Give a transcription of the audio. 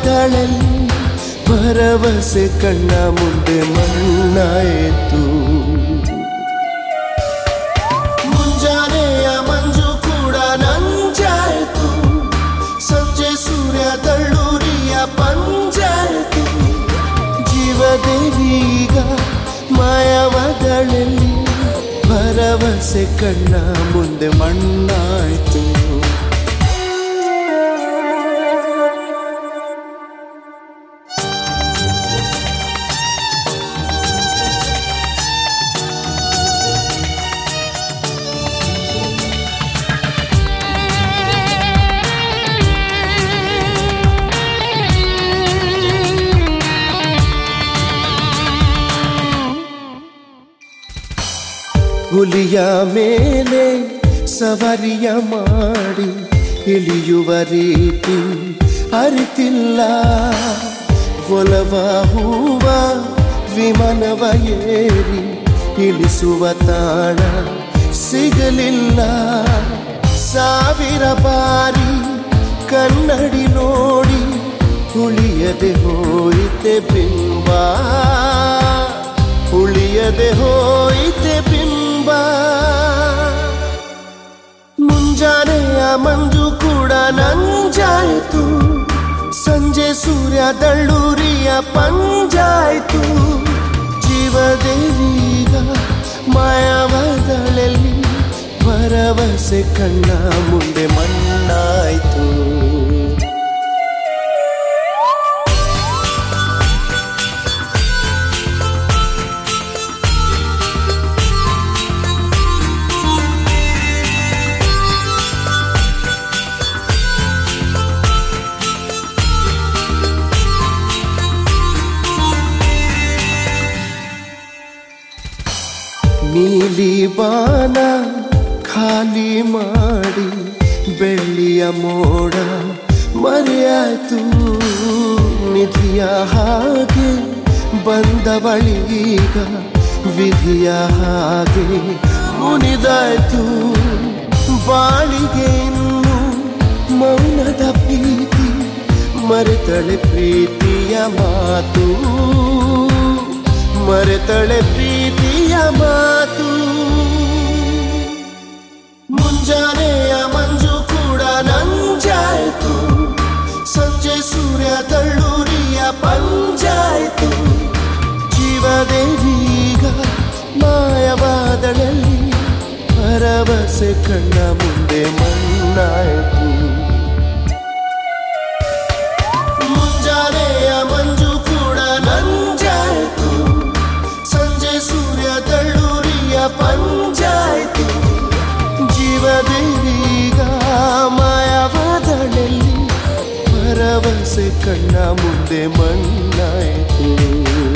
ಮಾಯವಾದಳಲ್ಲಿ ಭರವಸೆ ಕಣ್ಣ ಮುಂದೆ ಮಣ್ಣಾಯಿತು ಮುಂಜಾನೆಯ ಮಂಜು ಕೂಡ ನಂಜಾಯಿತು ಸಂಜೆ ಸೂರ್ಯ ತಳ್ಳೂರಿಯ ಪಂಜಾಯಿತು ಜೀವದೇವೀಗ ಮಾಯವಾದಳಲ್ಲಿ ಭರವಸೆ ಕಣ್ಣ ಮುಂದೆ ಮಣ್ಣಾಯ್ತು ಹುಲಿಯ ಮೇಲೆ ಸವಾರಿಯ ಮಾಡಿ ಇಳಿಯುವ ರೀತಿ ಅರಿತಿಲ್ಲ ಒಲವ ಹೂವ ವಿಮಾನವ ಏರಿ ಇಳಿಸುವ ತಾಣ ಸಿಗಲಿಲ್ಲ ಸಾವಿರ ಬಾರಿ ಕನ್ನಡಿ ನೋಡಿ ಉಳಿಯದೆ ಹೋಯಿತೆ ಬಿಂಬ ಉಳಿಯದೆ ಹೋಯಿತೆ ಬಿಂಬ ಮುಂಜಾನೆಯ ಮಂಜು ಕೂಡ ನಂಜಾಯಿತು ಸಂಜೆ ಸೂರ್ಯ ದಳ್ಳೂರಿಯ ಪಂಜಾಯಿತು ಜೀವದೇವೀಗ ಮಾಯವಾದಳಲ್ಲಿ ಭರವಸೆ ಕಣ್ಣ ಮುಂದೆ ಮಣ್ಣಾಯ್ತು ನೀಲಿ ಬಾನ ಖಾಲಿ ಮಾಡಿ ಬೆಳ್ಳಿಯ ಮೋಡ ಮರೆಯಾಯ್ತು ನಿಧಿಯ ಹಾಗೆ ಬಂದವಳೀಗ ವಿಧಿಯ ಹಾಗೆ ಮುನಿದಾಯ್ತು ಬಾಳಿಗೆ ಇನ್ನು ಮೌನದ ಪ್ರೀತಿ ಮರೆತಳೆ ಪ್ರೀತಿಯ ಮಾತು ಮರೆತಳೆ ಪ್ರೀತಿಯ ಮಾತು ಮುಂಜಾನೆಯ ಮಂಜು ಕೂಡ ನಂಜಾಯಿತು ಸಂಜೆ ಸೂರ್ಯ ತಳ್ಳೂರಿಯ ಪಂಜಾಯಿತು ಜೀವದೇವೀಗ ಮಾಯವಾದಳಲ್ಲಿ ಭರವಸೆ ಕಣ್ಣ ಮುಂದೆ ಮಣ್ಣಾಯಿತು ಮುಂಜಾನೆಯ ಮಂಜು ಕೂಡ ನಂಜಾಯಿತು ಸಂಜೆ ಸೂರ್ಯ ತಳ್ಳೂರಿಯ ಪಂಜಾಯಿತು ಜೀವದೇವೀಗ ಮಾಯವಾದಳಲ್ಲಿ ಭರವಸೆ ಕಣ್ಣ ಮುಂದೆ ಮಣ್ಣಾಯಿತು